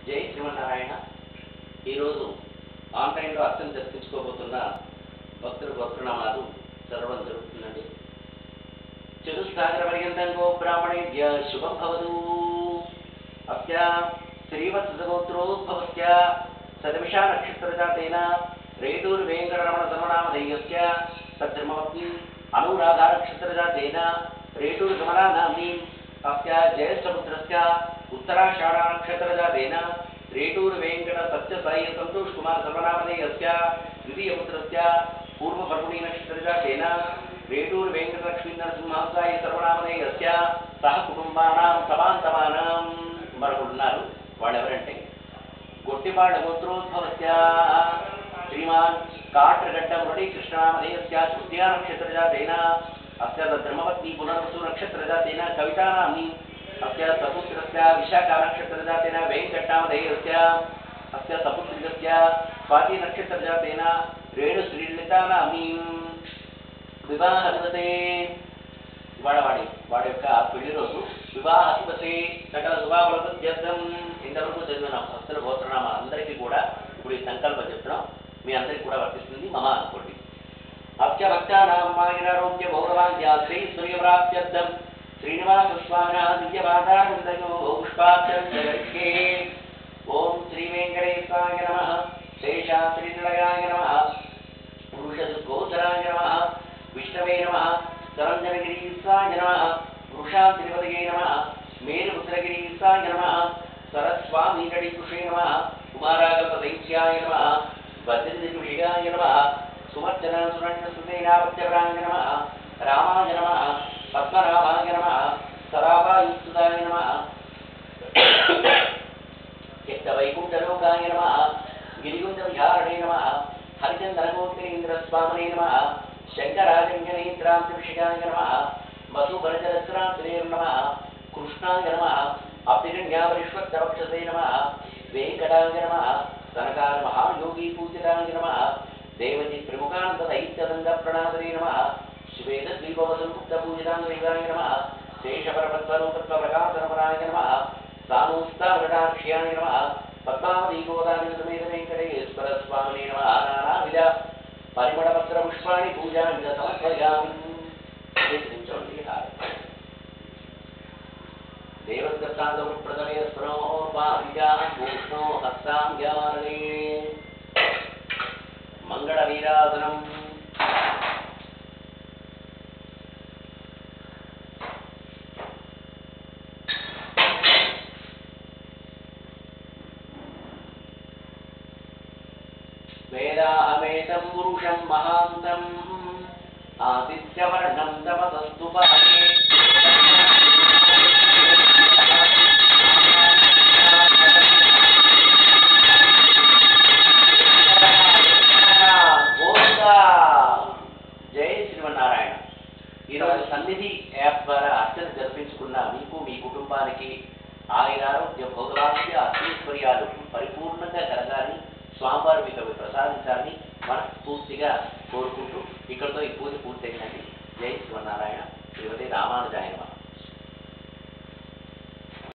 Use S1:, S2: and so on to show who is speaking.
S1: జై శ్రీమన్నారాయణ ఈరోజు ఆన్లైన్లో అర్థం చర్చించుకోబోతున్న భక్తుల గోత్రనామాలు చదవడం జరుగుతుందండి చతుస్సాగర పర్యంతం గో బ్రాహ్మణేభ్య శుభం భవతు అస్య శ్రీవత్సగోత్రోద్భవస్య సదమిషా నక్షత్రజాతేన రేటూర్ వెంకటరమణ సమనామధేయస్య సద్ధర్మవత్ని అనురాధా నక్షత్రజాతేన రేటూర్ గమనా నామ్ని అస్య జ్యేష్ఠపుత్రస్య ఉత్తరాషాఢ నక్షత్రజాతేన రేటూర్ వెంకట సత్యసాయి సంతోష్ కుమార్ సమనామధేయస్య ద్వితీయపుత్రస్య పూర్వఫల్గుణీ నక్షత్రజాతేన వేటూరు వెంకటలక్ష్మీ నరసింహాసాయి సర్వనామధేయస్య సహ కుటుంబానాం సమాంతమానాం మరొకరున్నారు వాళ్ళెవరంటే గొట్టిపాడ గోత్రోద్భవస్య శ్రీమాన్ కాట్రగడ్డ మురళీ కృష్ణనామధేయస్య తృతీయ నక్షత్రజాతేన అస్య ధర్మపత్ని పునర్వసు నక్షత్రజాతేన కవితానామ్ని అస్య సపుత్రస్య విశాఖ నక్షత్రజాతేన వెంకటామధేయస్య అస్య సపుత్రికస్య స్వాతి నక్షత్రజాతేన రేణు శ్రీలితానామ్ని వివాహ దివసే ఇవాళ వాడి వాడి యొక్క పెళ్లి రోజు వివాహ దివసే సకల శుభాఫలత్యర్థం ఇంతవరకు చదివిన భక్తుల గోత్రనామ అందరికీ కూడా ఇప్పుడు ఈ సంకల్పం చెప్తున్నాం మీ అందరికీ కూడా వర్తిస్తుంది మమ అనుకోండి అత్య భక్తానాం మాగినారోగ్య భౌరవాద్య శ్రీ సూర్యప్రాప్త్యర్థం శ్రీనివాస స్వామిన దివ్యపాదానందయో పుష్పాక్షరం జగరిష్యే ఓం శ్రీ వెంకటేశాయ నమ శేషాశ్రీనిలయాయ నమ పురుషదుర్గోచరాయ నమ విష్ణవే నమ సరంజనగిరీసాయ నమ వృషాద్రిపదయే నమ మేరుపుత్రగిరీసాయ నమ సరస్వామీకటికృషే నమ కుమారాగల్పదైత్యాయ నమ భద్రదివిషయాయ నమ సువర్చన సురణ్యసుతేనాపత్యవరాయ నమ రామాయ నమ పద్మనాభాయ నమ సరాభాయుక్తుదాయ నమ చిత్తవైకుంఠలోకాయ నమ గిరిగుండ విహారణే నమ హరిచంద్రగోత్రేంద్రస్వామనే నమ శంకరాజంజనేంద్రాంతృషికాయ నమ వసుభరజరత్రాంతరే నమ కృష్ణాయ నమ అభిరణ్యావరిష్వత్తవక్షసే నమ వెంకటాయ నమ సనకాల మహాయోగి పూజితాయ నమ దేవజి ప్రముఖానంద దైత్యదంగ ప్రణాదరే నమ శ్వేత ద్వీపవసంపుక్త పూజితాంగైవాయ నమ శేషపరపత్వరూపత్వప్రకాశనమరాయ నమ సానూస్తావృటాక్ష్యాయ నమ పద్మావతి గోదాని సమేత వెంకటేశ్వర స్వామినే నమ నానావిధ పరిమళపత్ర పుష్పాణి పూజాంగ సమర్పయామి స్వీకరించండి దేవదత్తాంతప్రదమే స్నో పారిజాూష్ణో హస్తాం యారణే మంగళ వీరాసనం వేదాహమేతం పురుషం మహాంతం ఆదిత్యవర్ణం తమసస్తు పహే గోవిందా. జై శ్రీమన్నారాయణ ఈరోజు సన్నిధి యాప్ ద్వారా అర్చన జరిపించుకున్న మీకు మీ కుటుంబానికి ఆయురారోగ్య భోగవాక్య అత్యశ్వర్యాలు పరిపూర్ణంగా కలగాలని స్వామివారు మీకు అవి ప్రసాదించాలని మనస్ఫూర్తిగా కోరుకుంటూ ఇక్కడితో ఈ పూజ పూర్తయిందండి జై శ్రీమన్నారాయణ శ్రీమతి రామానుజాయన